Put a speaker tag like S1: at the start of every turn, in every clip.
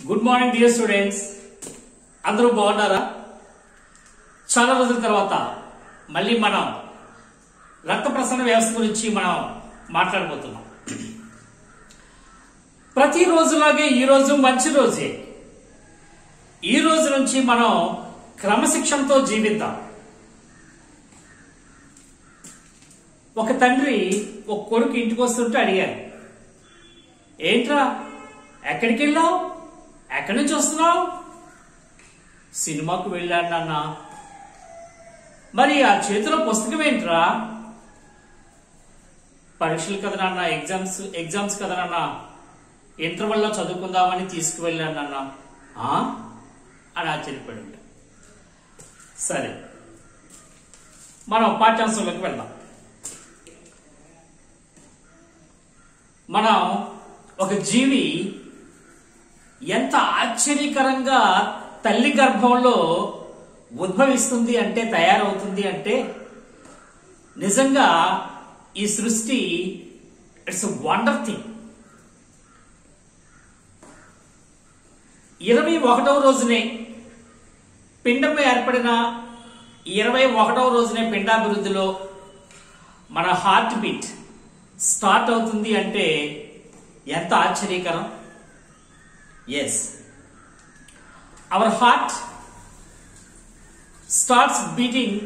S1: Good morning dear students అందరూ బాగున్నారా చాలా రోజుల తర్వాత మళ్ళీ మనం రక్త ప్రసరణ వ్యవస్థ గురించి మనం మాట్లాడబోతున్నాం ప్రతి రోజులాగే ఈ రోజు మంచి రోజే ఈ రోజు నుంచి మనం క్రమశిక్షణతో జీవిద్దాం ఒక తండ్రి ఒక కొడుకు ఇంటికి వస్తుంటే అడిగారు ఏంట్రా ఎక్కడికి వెళ్ళావు ఎక్కడి నుంచి వస్తున్నావు సినిమాకు వెళ్ళాను నాన్న మరి ఆ చేతిలో పుస్తకం ఏంట్రా పరీక్షలు కదా నాన్న ఎగ్జామ్స్ ఎగ్జామ్స్ కదా నాన్న ఇంటర్వెల్లో చదువుకుందామని తీసుకువెళ్ళాను నాన్న "ఆ?" అని ఆశ్చర్యపడి సరే మనం పాఠ్యాంశంలోకి వెళ్దాం మనం ఒక జీవి ఎంత ఆశ్చర్యకరంగా తల్లి గర్భంలో ఉద్భవిస్తుంది అంటే తయారవుతుంది అంటే నిజంగా ఈ సృష్టి ఇట్స్ వండర్ థింగ్ ఇరవై ఒకటవ రోజునే పిండం ఏర్పడిన ఇరవై ఒకటవ రోజునే పిండాభివృద్ధిలో మన హార్ట్ బీట్ స్టార్ట్ అవుతుంది అంటే ఎంత ఆశ్చర్యకరం as our heart starts beating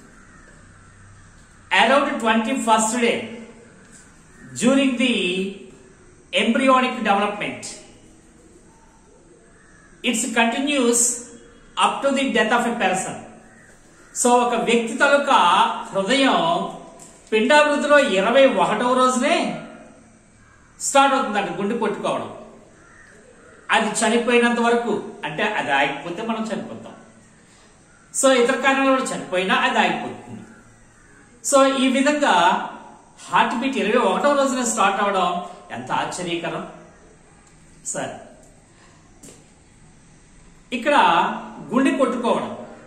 S1: around twenty first day during the embryonic development it's continues up to the death of a person so ఒక వ్యక్తి తాలూకా హృదయం పిండాభివృద్ధిలో ఇరవై ఒకటవ రోజునే స్టార్ట్ అవుతుందంట గుండె కొట్టుకోవడం అది చనిపోయినంత వరకు అంటే అది ఆగిపోతే మనం చనిపోతాం సో ఇతర కారణాల వల్ల చనిపోయినా అది ఆగిపోతుంది సో ఈ విధంగా హార్ట్ బీట్ ఇరవై ఒకటవ రోజున స్టార్ట్ అవడం ఎంత ఆశ్చర్యకరం సరే ఇక్కడ గుండె కొట్టుకోవడం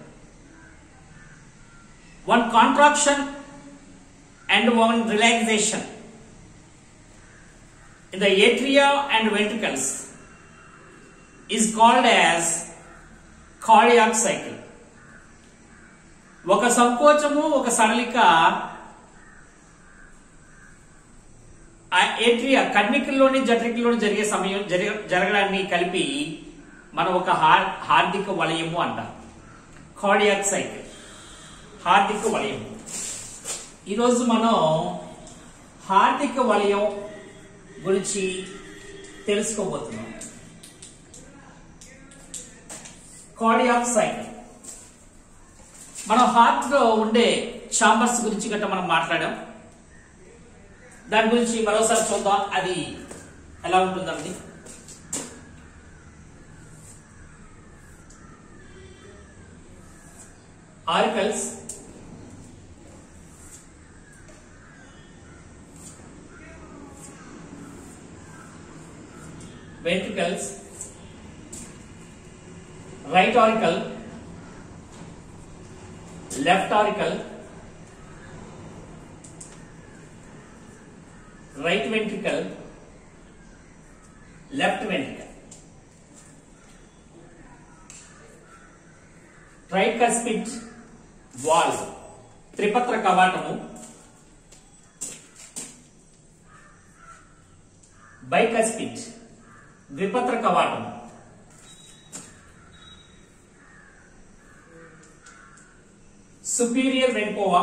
S1: one contraction and one relaxation in the atria and ventricles is called as cardiac cycle ఒక సంకోచము ఒక సడలిక ఆ ఏట్రియా కర్ణికల్లోని జఠరికల్లోని జరిగే సమయం జరగ- జరగడాన్ని కలిపి మనం ఒక హార్ హార్దిక వలయము అంటాం కార్డియాక్ సైకిల్ హార్దిక వలయం ఈరోజు మనం హార్దిక వలయం గురించి తెలుసుకోబోతున్నాం కార్డియాక్ సైకిల్ మన హార్ట్ లో ఉండే చాంబర్స్ గురించి గట్రా మనం మాట్లాడాం దాని గురించి మరోసారి చూద్దాం అది ఎలా ఉంటుందండి auricles ventricles, right auricle, left auricle, right ventricle, left ventricle. Tricuspid valve త్రిపత్ర కవాటము బైకస్పిడ్ ద్విపత్ర కవాటం సుపీరియర్ వెంకోవా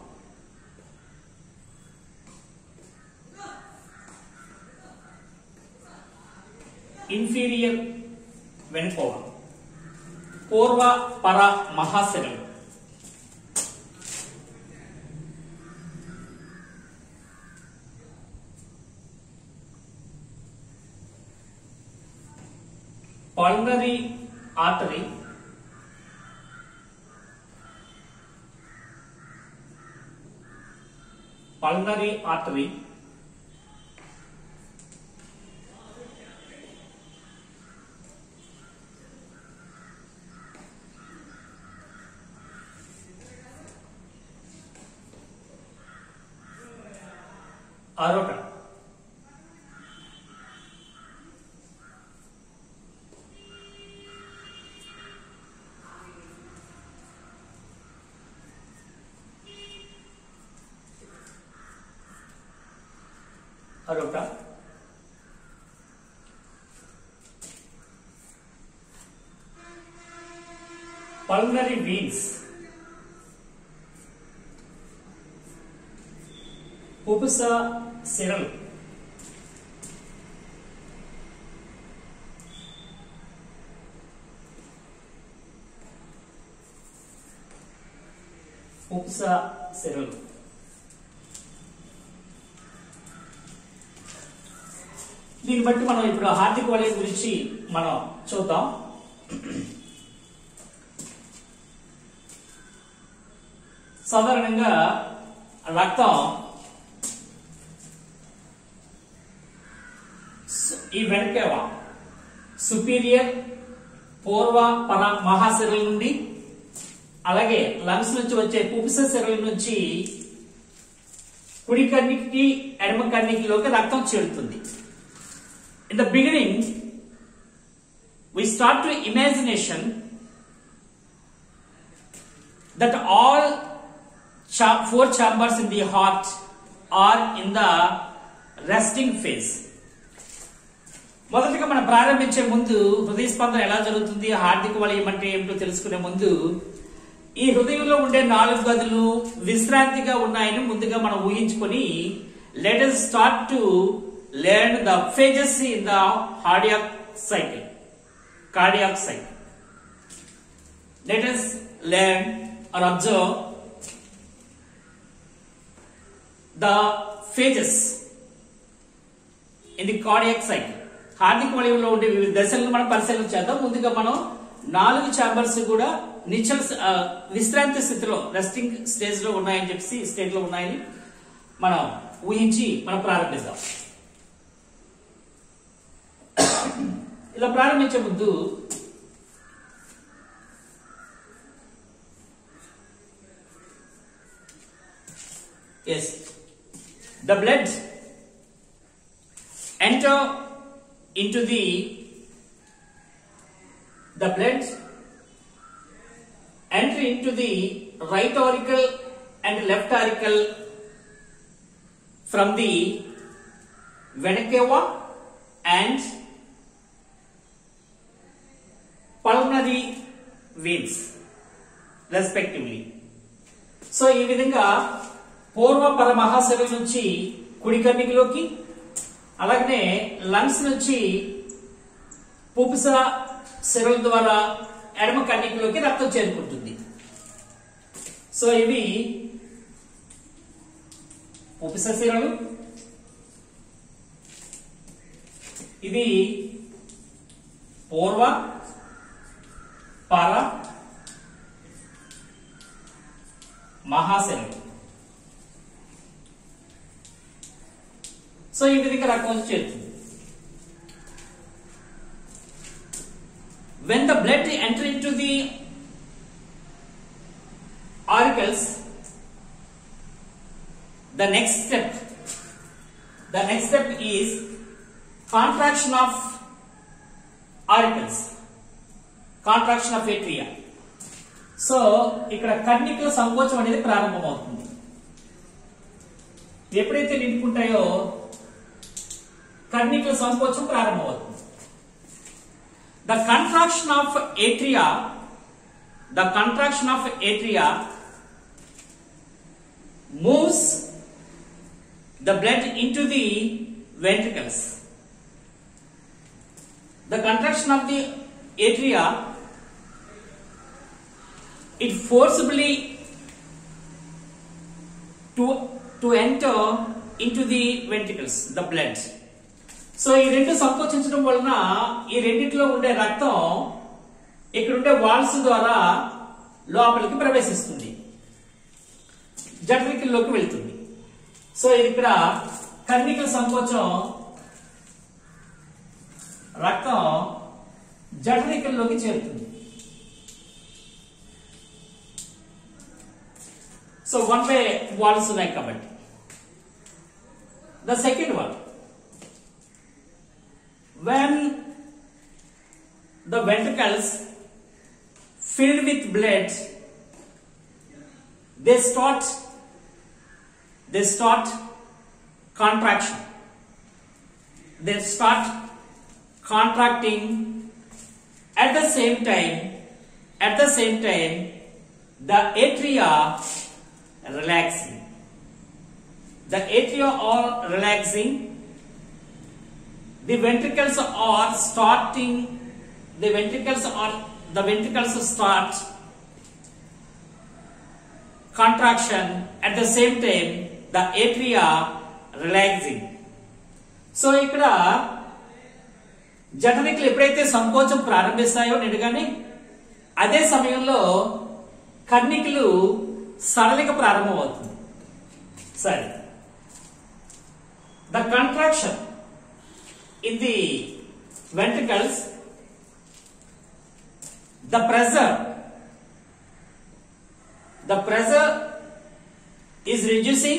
S1: ఇన్ఫీరియర్ వెనుకోవా పూర్వ పర మహాశిరలు pulmonary artery pulmonary artery aorta aorta pulmonary veins పుపుస సిరల్ పుపుస సిరల్ దీన్ని బట్టి మనం ఇప్పుడు హార్దిక వలయం గురించి మనం చూద్దాం సాధారణంగా రక్తం సు- ఈ వెనకేవ సుపీరియర్ పూర్వ పర మహాశిరల నుండి అలాగే లంగ్స్ నుంచి వచ్చే పుపిస శిరల నుంచి కుడి కన్నికి ఎడమ కన్నికిలోకి రక్తం చేరుతుంది in the beginning we start to imagination that all cha- four chambers in the heart are in the resting phase మొదటగా మనం ప్రారంభించే ముందు హృదయ స్పందన ఎలా జరుగుతుంది హార్దిక వలయం అంటే ఏమిటో తెలుసుకునే ముందు ఈ హృదయంలో ఉండే నాలుగు గదులు విశ్రాంతిగా ఉన్నాయని ముందుగా మనం ఊహించుకొని let us start to learn the phases in the cardiac cycle cardiac cycle. Let us learn or observe the phases in the cardiac cycle. హార్దిక వలయంలో ఉండే వివిధ దశలను మనం పరిశీలన చేద్దాం ముందుగా మనం నాలుగు చాంబర్స్ కూడా నిశ్చల ఆ, విశ్రాంతి స్థితిలో రెస్టింగ్ స్టేజ్ లో ఉన్నాయని చెప్పి స్టేట్ లో ఉన్నాయని మనం ఊహించి మనం ప్రారంభిద్దాం ఇలా ప్రారంభించే ముందు as the blood enter into the the blood enter into the right auricle and left auricle from the vena cava and pulmonary veins respectively so ఈ విధంగా పూర్వ పర మహాశరీరం నుంచి కుడి కన్నికలోకి అలాగనే లంగ్స్ నుంచి పుపుస శిరల ద్వారా ఎడమ కన్నికలోకి రక్తం చేరుకుంటుంది సో ఇవి పుపుస శిరలు ఇది పూర్వ పర మహాశిరలు సో ఈ విధంగా రక్తం వచ్చి చేరుతుంది when the blood enter into the auricles the next step the next step is contraction of auricles contraction of atria so ఇక్కడ కర్ణికల సంకోచం అనేది ప్రారంభమవుతుంది ఎప్పుడైతే నింపుకుంటాయో కర్ణికల సంకోచం ప్రారంభమవుతుంది the contraction of atria the contraction of atria moves the blood into the ventricles the contraction of the atria it forcibly to to enter into the ventricles the blood so ఈ రెండు సంకోచించడం వలన ఈ రెండిట్లో ఉండే రక్తం ఇక్కడ ఉండే వాల్స్ ద్వారా లోపలికి ప్రవేశిస్తుంది జఠరికల్లోకి వెళ్తుంది సో ఇది ఇక్కడ కర్ణికల సంకోచం రక్తం జఠరికల్లోకి చేరుతుంది సో వన్ వే వాల్స్ ఉన్నాయి కాబట్టి the second one when the ventricles filled with blood they start they start contraction they start contracting at the same time at the same time the atria relaxing the atria are relaxing the ventricles are starting the ventricles are the ventricles start contraction at the same time the atria relaxing so ఇక్కడ జఠనికలు ఎప్పుడైతే సంకోచం ప్రారంభిస్తాయో నిండుగానే అదే సమయంలో కర్ణికలు సడలిక ప్రారంభమవుతుంది సరే the contraction in the ventricles, the pressure, the pressure is reducing.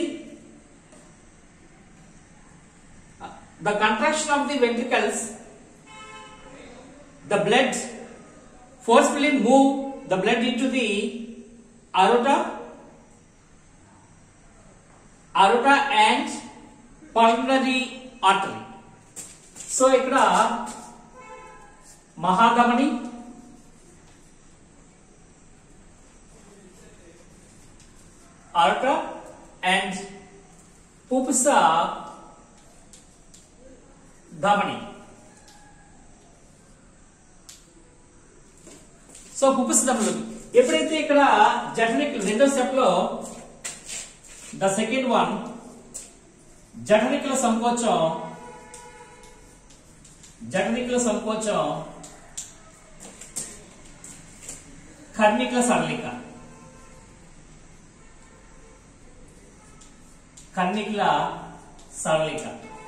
S1: The contraction of the ventricles, the blood forcefully move the blood into the aorta, aorta and pulmonary artery. So ఇక్కడ మహాధమని అర్ట అండ్ పుపుస ధమని సో పుపుస ధమనులు ఎప్పుడైతే ఇక్కడ జఠనిక్ రెండో step లో the second one జఠనికుల సంకోచం జగనికుల సంకోచం కర్ణికుల సరళిక కర్ణికుల సరళిక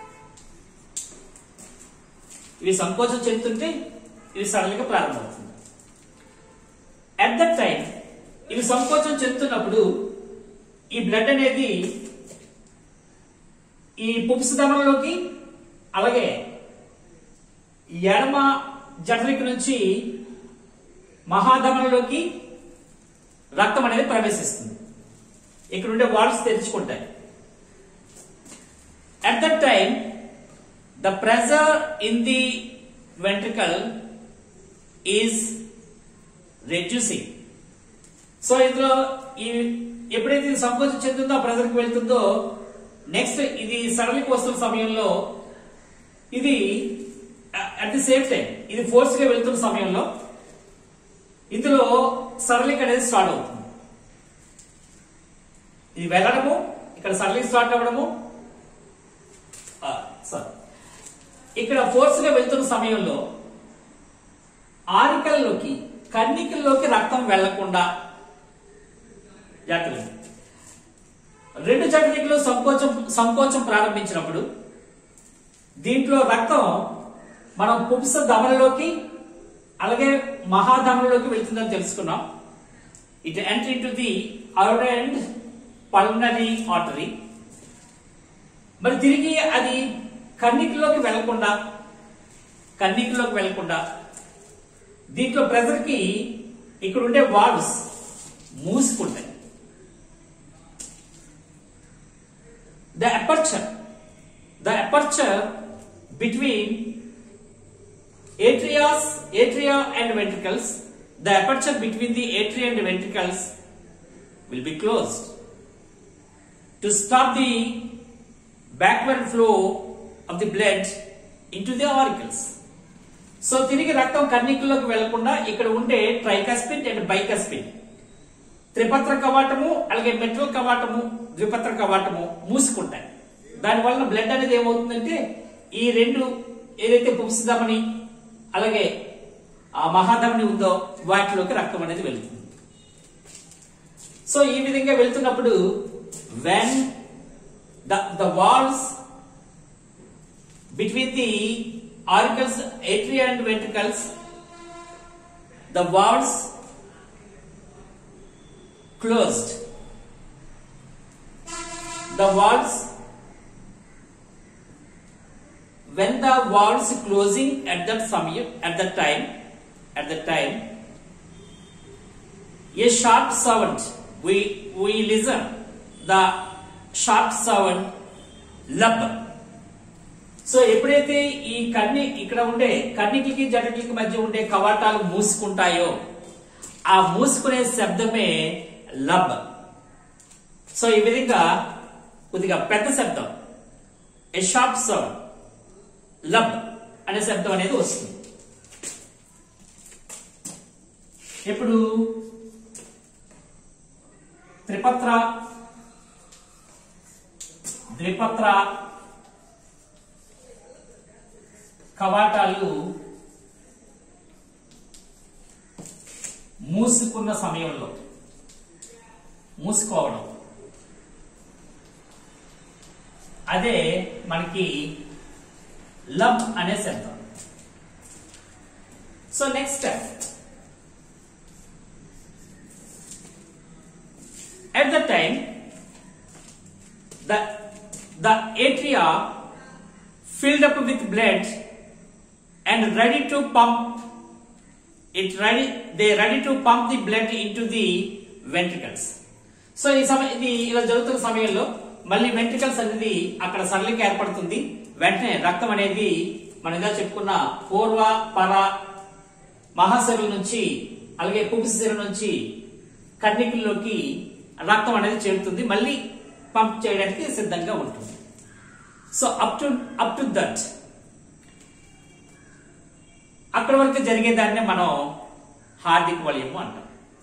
S1: ఇవి సంకోచం చెందుతుంటే ఇవి సరళిక ప్రారంభమవుతుంది అట్ దట్ టైం ఇవి సంకోచం చెందుతున్నప్పుడు ఈ బ్లడ్ అనేది ఈ పుప్సదమంలోకి అలాగే ఎడమ జఠరిక నుంచి మహాధమనంలోకి రక్తం అనేది ప్రవేశిస్తుంది ఇక్కడ ఉండే వాల్వ్స్ తెరుచుకుంటాయి at that time the pressure in the ventricle is reducing so ఇందులో ఈ ఎప్పుడైతే ఇది సంకోచం చెందుతుందో ఆ ప్రెజర్కి వెళ్తుందో నెక్స్ట్ ఇది సరళికి వస్తున్న సమయంలో ఇది అట్ ది సేమ్ టైం ఇది ఫోర్స్ గా వెళ్తున్న సమయంలో ఇందులో సరళిక అనేది స్టార్ట్ అవుతుంది ఇది వెళ్ళడము ఇక్కడ సరళిక స్టార్ట్ అవ్వడము సారీ ఇక్కడ ఫోర్స్ గా వెళ్తున్న సమయంలో ఆరికల్లోకి కన్నికల్లోకి రక్తం వెళ్లకుండా జాగ్రత్త రెండు జటనికలు సంకోచం సంకోచం ప్రారంభించినప్పుడు దీంట్లో రక్తం మనం పుంస దమనలోకి అలాగే మహాధమనలోకి వెళ్తుందని తెలుసుకున్నాం it enter into the aorta and pulmonary artery మరి తిరిగి అది కన్నికలోకి వెళ్లకుండా కన్నికలోకి వెళ్లకుండా దీంట్లో ప్రెజర్ కి ఇక్కడ ఉండే వాల్వ్స్ మూసుకుంటాయి the aperture the aperture between atrias, atria and ventricles, the aperture between the atria and ventricles will be closed to stop the backward flow of the blood into the auricles. So తిరిగి రక్తం కర్ణికల్లోకి వెళ్లకుండా ఇక్కడ ఉండే tricuspid and bicuspid త్రిపత్ర కవాటము అలాగే mitral కవాటము ద్విపత్ర కవాటము మూసుకుంటాయి దానివల్ల బ్లడ్ అనేది ఏమవుతుందంటే ఈ రెండు ఏదైతే పుంసధమని అలాగే ఆ మహాధమని ఉందో వాటిలోకి రక్తం అనేది వెళ్తుంది సో ఈ విధంగా వెళ్తున్నప్పుడు when the the walls between the auricles atria and ventricles the walls closed. The walls, when the walls closing at that samya, at that time, at that time, a sharp sound, we, we listen, the sharp sound, lab. So ఎప్పుడైతే ఈ కన్ని ఇక్కడ ఉండే కన్నికలకి జటకిలకి మధ్య ఉండే కవాటాలు మూసుకుంటాయో ఆ మూసుకునే శబ్దమే లబ్ so ఈ విధంగా కొద్దిగా పెద్ద శబ్దం ఏ షార్ప్ సౌండ్ లబ్ అనే శబ్దం అనేది వస్తుంది ఇప్పుడు త్రిపత్ర ద్విపత్ర కవాటాలు మూసుకున్న సమయంలో మూసుకోవడం అదే మనకి లబ్ అనే శబ్దం so next step at the time the the atria filled up with blood and ready to pump it ready they ready to pump the blood into the ventricles so ఈ సమయం ఇది ఇలా జరుగుతున్న సమయంలో మళ్ళీ వెంట్రికల్స్ అనేది అక్కడ సరళిక ఏర్పడుతుంది వెంటనే రక్తం అనేది మనం ఇలా చెప్పుకున్న పూర్వ పర మహాశిరం నుంచి అలాగే పుపిశిరం నుంచి కన్నికల్లోకి రక్తం అనేది చేరుతుంది మళ్ళీ పంప్ చేయడానికి సిద్ధంగా ఉంటుంది so up to up to that అక్కడి వరకు జరిగేదాన్ని మనం హార్దిక వలయము అంటాం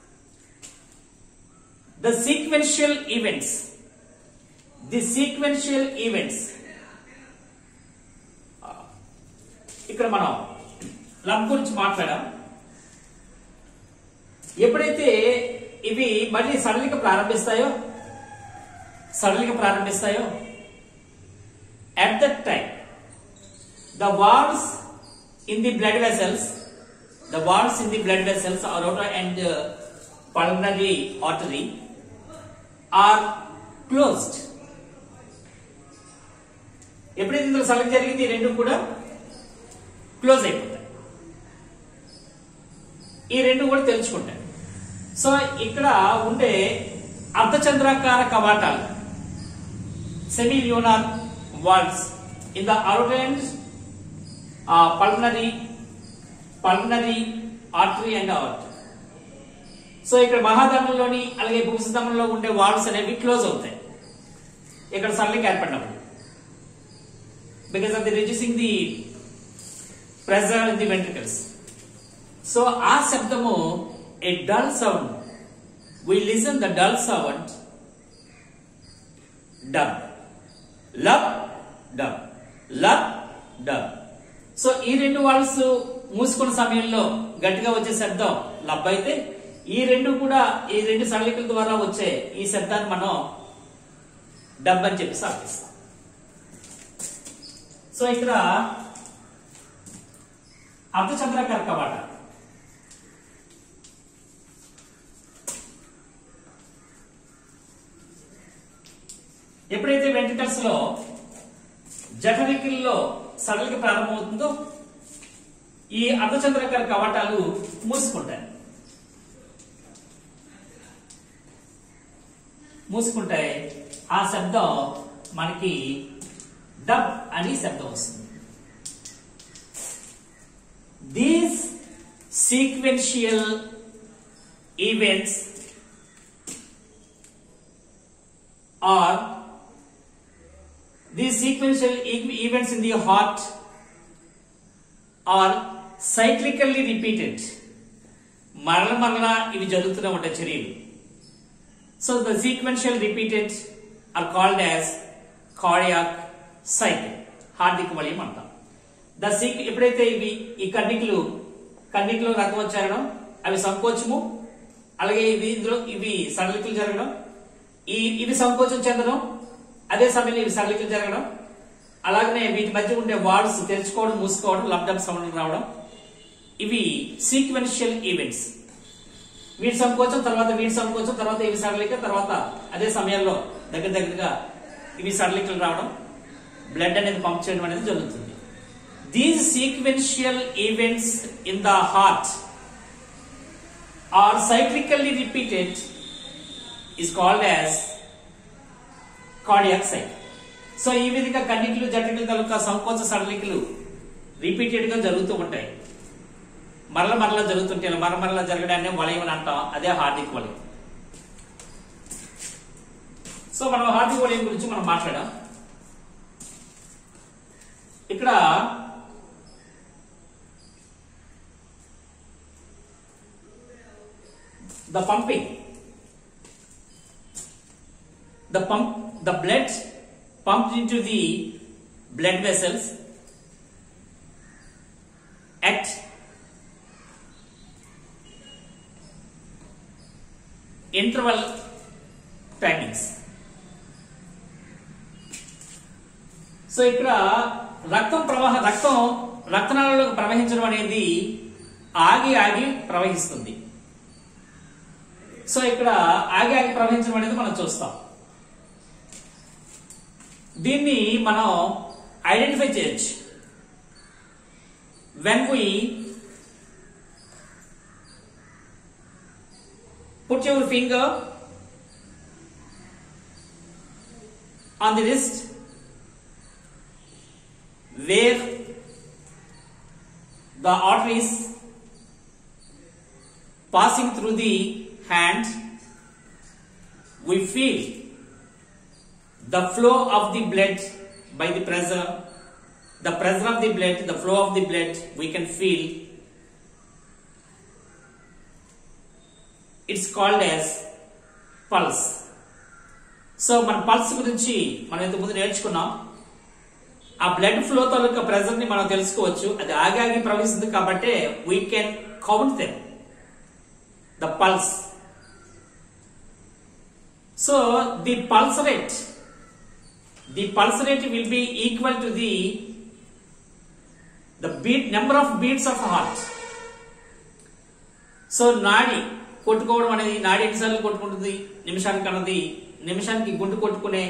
S1: the sequential events the sequential events ఇక్కడ మనం లబ్ గురించి మాట్లాడాం ఎప్పుడైతే ఇవి మళ్ళీ సడలిక ప్రారంభిస్తాయో సడలిక ప్రారంభిస్తాయో at that time the walls in the blood vessels the walls in the blood vessels are అవుటర్ and pulmonary artery are closed ఎప్పుడైతే ఇందులో సడలిక జరిగింది ఈ రెండు కూడా క్లోజ్ అయిపోతాయి ఈ రెండు కూడా తెలుసుకుంటాయి సో ఇక్కడ ఉండే అర్ధచంద్రాకార కవాటాలు semi lunar walls in the aorta and pulmonary pulmonary artery and aorta so ఇక్కడ మహాధమంలోని అలాగే భూసధమంలో ఉండే వాల్స్ అనేవి క్లోజ్ అవుతాయి ఇక్కడ సరళికి ఏర్పడినప్పుడు because of the reducing the pressure in the ventricles so ఆ శబ్దము a dull sound. We listen the dull sound. Dub. Lub. Dub. Lub. Dub. So ఈ రెండు వాల్స్ మూసుకున్న సమయంలో గట్టిగా వచ్చే శబ్దం లబ్ అయితే ఈ రెండు కూడా ఈ రెండు సరళికల ద్వారా వచ్చే ఈ శబ్దాన్ని మనం డబ్ అని చెప్పి సాగిస్తాం సో ఇక్కడ అర్ధచంద్రాకార కవాట ఎప్పుడైతే వెంట్రికల్స్ లో జఠరికల్లో సడలిక ప్రారంభమవుతుందో ఈ అర్ధచంద్రాకార కవాటాలు మూసుకుంటాయి మూసుకుంటాయి ఆ శబ్దం మనకి డబ్ అని శబ్దం వస్తుంది these sequential events are These sequential e- events in the heart are cyclically repeated. మరల మరల ఇవి జరుగుతూనే ఉంటాయి చర్యలు so the sequential repeated are called as cardiac cycle హార్దిక వలయం అంటాం ద సీక్ ఎప్పుడైతే ఇవి ఈ కన్నికలు కన్నికలు రకం వచ్చారడం అవి సంకోచము అలాగే ఇవి ఇందులో ఇవి సడలికలు జరగడం ఈ ఇవి సంకోచం చెందడం అదే సమయంలో ఇవి సడలికలు జరగడం అలాగనే వీటి మధ్య ఉండే వాల్స్ తెరుచుకోవడం మూసుకోవడం లబ్డబ్ సౌండ్ రావడం ఇవి సీక్వెన్షియల్ ఈవెంట్స్ వీటి సంకోచం తర్వాత వీటి సంకోచం తర్వాత ఇవి సడలిక తర్వాత అదే సమయంలో దగ్గర దగ్గరగా ఇవి సడలికలు రావడం బ్లడ్ అనేది పంప్ చేయడం అనేది జరుగుతుంది these sequential events in the heart are cyclically repeated is called as cardiac cycle so ఈ విధంగా కన్నికలు జటికలు తాలూకా సంకోచ సడలికలు రిపీటెడ్ గా జరుగుతూ ఉంటాయి మరల మరల జరుగుతుంటే మరల మరల జరగడాన్ని వలయం అని అంటాం అదే హార్దిక్ వలయం సో మనం హార్దిక్ వలయం గురించి మనం మాట్లాడాం ఇక్కడ the pumping the pump the blood pumped into the blood vessels at interval timings so ఇక్కడ రక్తం ప్రవాహ రక్తం రక్తనాళాలకు ప్రవహించడం అనేది ఆగి ఆగి ప్రవహిస్తుంది సో ఇక్కడ ఆగి ఆగి ప్రవహించడం అనేది మనం చూస్తాం దీన్ని మనం ఐడెంటిఫై చేయొచ్చు when we put your finger on the wrist where the arteries passing through the hand we feel the flow of the blood by the pressure the pressure of the blood the flow of the blood we can feel it's called as pulse so మన pulse గురించి మనం ఇంతకుముందు నేర్చుకున్నాం ఆ blood flow తాలూకా pressure ని మనం తెలుసుకోవచ్చు అది ఆగాగి ప్రవహిస్తుంది కాబట్టి we can count them the pulse so the pulse rate the pulse rate will be equal to the the beat number of beats of heart so నాడి కొట్టుకోవడం అనేది నాడి ఎన్నిసార్లు కొట్టుకుంటుంది నిమిషానికి అన్నది నిమిషానికి గుండు కొట్టుకునే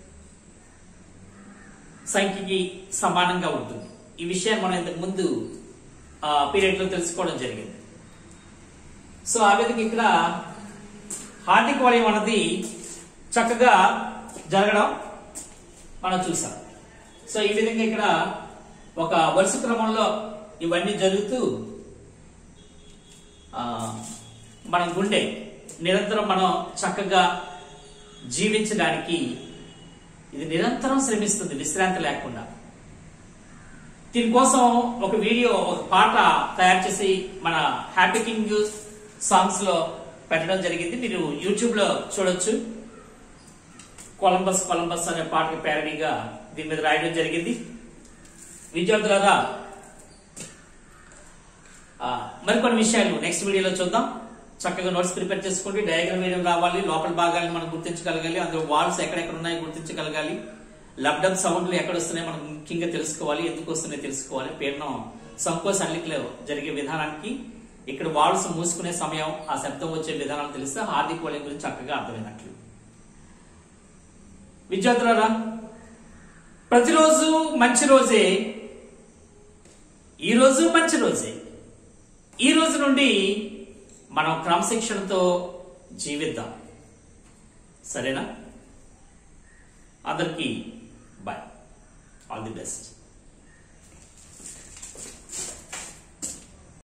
S1: సంఖ్యకి సమానంగా ఉంటుంది ఈ విషయాన్ని మనం ఇంతకు ముందు పీరియడ్ లో తెలుసుకోవడం జరిగింది సో ఆ విధంగా ఇక్కడ హార్దిక్ వలయం అన్నది చక్కగా జరగడం మనం చూసాం సో ఈ విధంగా ఇక్కడ ఒక వరుస క్రమంలో ఇవన్నీ జరుగుతూ ఆ, మన గుండె నిరంతరం మనం చక్కగా జీవించడానికి ఇది నిరంతరం శ్రమిస్తుంది విశ్రాంతి లేకుండా దీనికోసం ఒక వీడియో ఒక పాట తయారు చేసి మన హ్యాపీ కింగ్ సాంగ్స్ లో పెట్టడం జరిగింది మీరు యూట్యూబ్ లో చూడొచ్చు కొలంబస్ కొలంబస్ అనే పాటకి ప్యారడీగా దీని మీద రాయడం జరిగింది విద్యార్థులారా ఆ, మరికొన్ని విషయాలు నెక్స్ట్ వీడియోలో చూద్దాం చక్కగా నోట్స్ ప్రిపేర్ చేసుకోండి డయాగ్రామ్ వేయడం రావాలి లోపల భాగాలను మనం గుర్తించగలగాలి అందులో వాల్స్ ఎక్కడెక్కడ ఉన్నాయో గుర్తించగలగాలి లబ్డబ్ సౌండ్లు ఎక్కడ వస్తున్నాయో మనం ముఖ్యంగా తెలుసుకోవాలి ఎందుకు వస్తున్నాయో తెలుసుకోవాలి పీడనం సంకోచ అల్లికలో జరిగే విధానానికి ఇక్కడ వాల్స్ మూసుకునే సమయం ఆ శబ్దం వచ్చే విధానం తెలిస్తే హార్దిక వలయం గురించి చక్కగా అర్థమైనట్లు విద్యార్థులారా ప్రతిరోజు మంచి రోజే ఈ రోజు మంచి రోజే ఈ రోజు నుండి మనం క్రమశిక్షణతో జీవిద్దాం సరేనా అందరికీ బాయ్ ఆల్ ది బెస్ట్